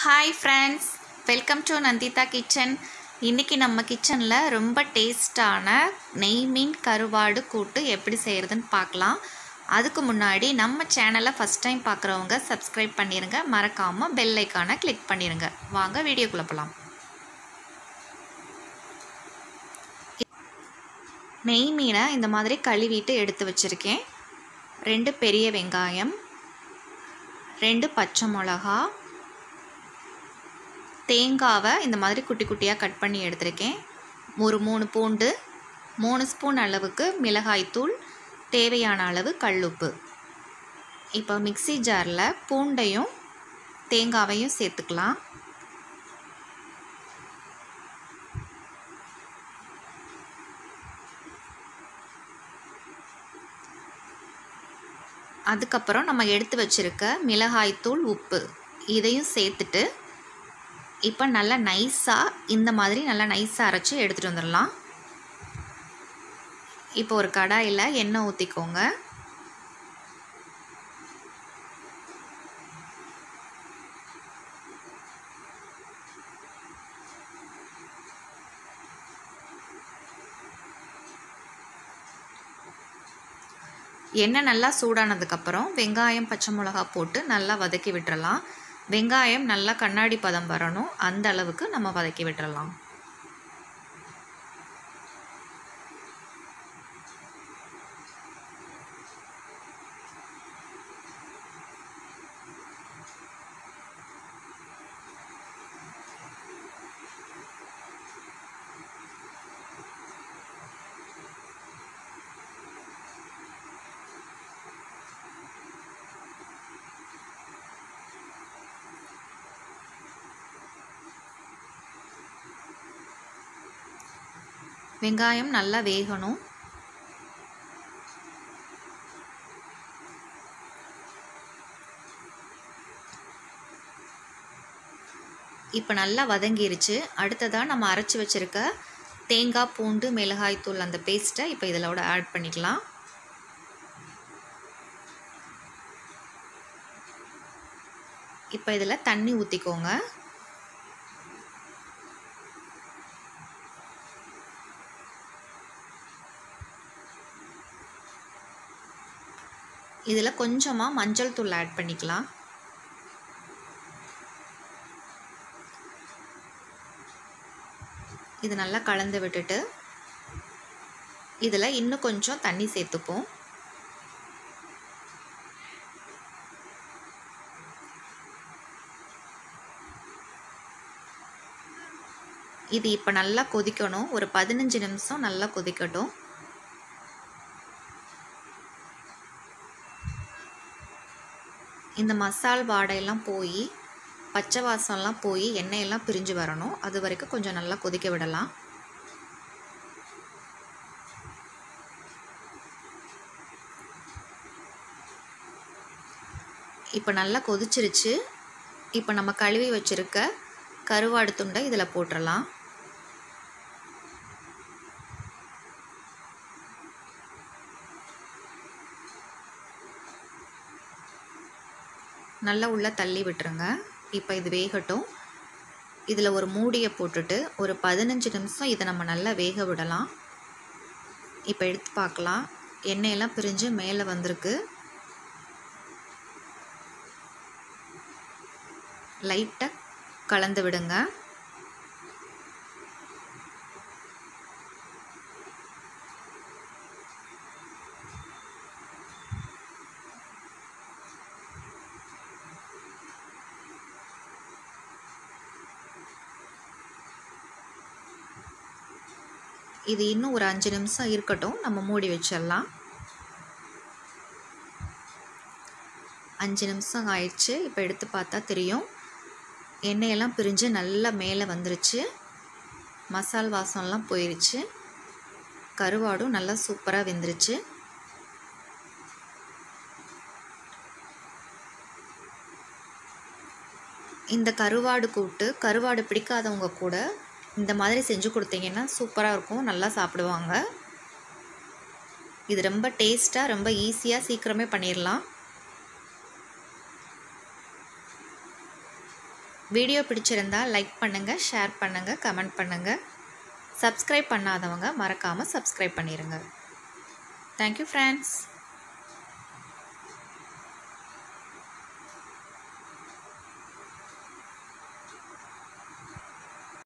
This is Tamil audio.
hi friends welcome to Nandita kitchen இன்றைக்கி நம்ம கிச்சனில் ரொம்ப டேஸ்டான நெய் மீன் கருவாடு கூட்டு எப்படி செய்கிறதுன்னு பார்க்கலாம் அதுக்கு முன்னாடி நம்ம சேனலை ஃபஸ்ட் டைம் பார்க்குறவங்க சப்ஸ்கிரைப் பண்ணிடுங்க மறக்காமல் பெல் ஐக்கானை கிளிக் பண்ணிடுங்க வாங்க வீடியோக்குள்ளே போகலாம் நெய் மீனை இந்த மாதிரி கழுவிட்டு எடுத்து வச்சுருக்கேன் ரெண்டு பெரிய வெங்காயம் ரெண்டு பச்சை மிளகா தேங்காவை இந்த மாதிரி குட்டி குட்டியாக கட் பண்ணி எடுத்திருக்கேன் ஒரு மூணு பூண்டு மூணு ஸ்பூன் அளவுக்கு மிளகாய்த்தூள் தேவையான அளவு கல்லுப்பு இப்போ மிக்சி ஜாரில் பூண்டையும் தேங்காவையும் சேர்த்துக்கலாம் அதுக்கப்புறம் நம்ம எடுத்து வச்சுருக்க மிளகாய்த்தூள் உப்பு இதையும் சேர்த்துட்டு இப்போ நல்லா நைஸாக இந்த மாதிரி நல்லா நைஸாக அரைச்சி எடுத்துகிட்டு வந்துடலாம் இப்போ ஒரு கடாயில் எண்ணெய் ஊற்றிக்கோங்க எண்ணெய் நல்லா சூடானதுக்கப்புறம் வெங்காயம் பச்சை மிளகா போட்டு நல்லா வதக்கி விட்டுறலாம் வெங்காயம் நல்லா கண்ணாடி பதம் வரணும் அந்த அளவுக்கு நம்ம வதக்கி விட்டுறலாம் வெங்காயம் நல்லா வேகணும் இப்போ நல்லா வதங்கிருச்சு அடுத்ததாக நம்ம அரைச்சி வச்சுருக்க தேங்காய் பூண்டு மிளகாய் தூள் அந்த பேஸ்ட்டை இப்போ இதிலோட ஆட் பண்ணிக்கலாம் இப்போ இதில் தண்ணி ஊற்றிக்கோங்க இதில் கொஞ்சமாக மஞ்சள் தூள் ஆட் பண்ணிக்கலாம் இது நல்லா கலந்து விட்டுட்டு இதில் இன்னும் கொஞ்சம் தண்ணி சேர்த்துப்போம் இது இப்போ நல்லா கொதிக்கணும் ஒரு பதினஞ்சு நிமிஷம் நல்லா கொதிக்கட்டும் இந்த மசால் வாடையெல்லாம் போய் பச்சை வாசம்லாம் போய் எண்ணெயெல்லாம் பிரிஞ்சு வரணும் அது வரைக்கும் கொஞ்சம் நல்லா கொதிக்க விடலாம் இப்போ நல்லா கொதிச்சிருச்சு இப்போ நம்ம கழுவி வச்சுருக்க கருவாடு துண்டை இதில் போட்டுடலாம் நல்லா உள்ளே தள்ளி விட்டுருங்க இப்போ இது வேகட்டும் இதில் ஒரு மூடியை போட்டுட்டு ஒரு பதினஞ்சு நிமிஷம் இதை நம்ம நல்லா வேக விடலாம் இப்போ எடுத்து பார்க்கலாம் எண்ணெயெல்லாம் பிரிஞ்சு மேலே வந்திருக்கு லைட்டாக கலந்து விடுங்க இது இன்னும் ஒரு அஞ்சு நிமிஷம் இருக்கட்டும் நம்ம மூடி வச்சிடலாம் அஞ்சு நிமிஷம் ஆயிடுச்சு இப்போ எடுத்து பார்த்தா தெரியும் எண்ணெயெல்லாம் பிரிஞ்சு நல்லா மேலே வந்துருச்சு மசால் வாசம்லாம் போயிடுச்சு கருவாடும் நல்லா சூப்பராக வெந்துருச்சு இந்த கருவாடு கூட்டு கருவாடு பிடிக்காதவங்க கூட இந்த மாதிரி செஞ்சு கொடுத்தீங்கன்னா சூப்பராக இருக்கும் நல்லா சாப்பிடுவாங்க இது ரொம்ப டேஸ்ட்டாக ரொம்ப ஈஸியாக சீக்கிரமே பண்ணிடலாம் வீடியோ பிடிச்சிருந்தா லைக் பண்ணுங்கள் ஷேர் பண்ணுங்கள் கமெண்ட் பண்ணுங்கள் சப்ஸ்கிரைப் பண்ணாதவங்க மறக்காமல் சப்ஸ்கிரைப் பண்ணிடுங்க தேங்க்யூ ஃப்ரெண்ட்ஸ்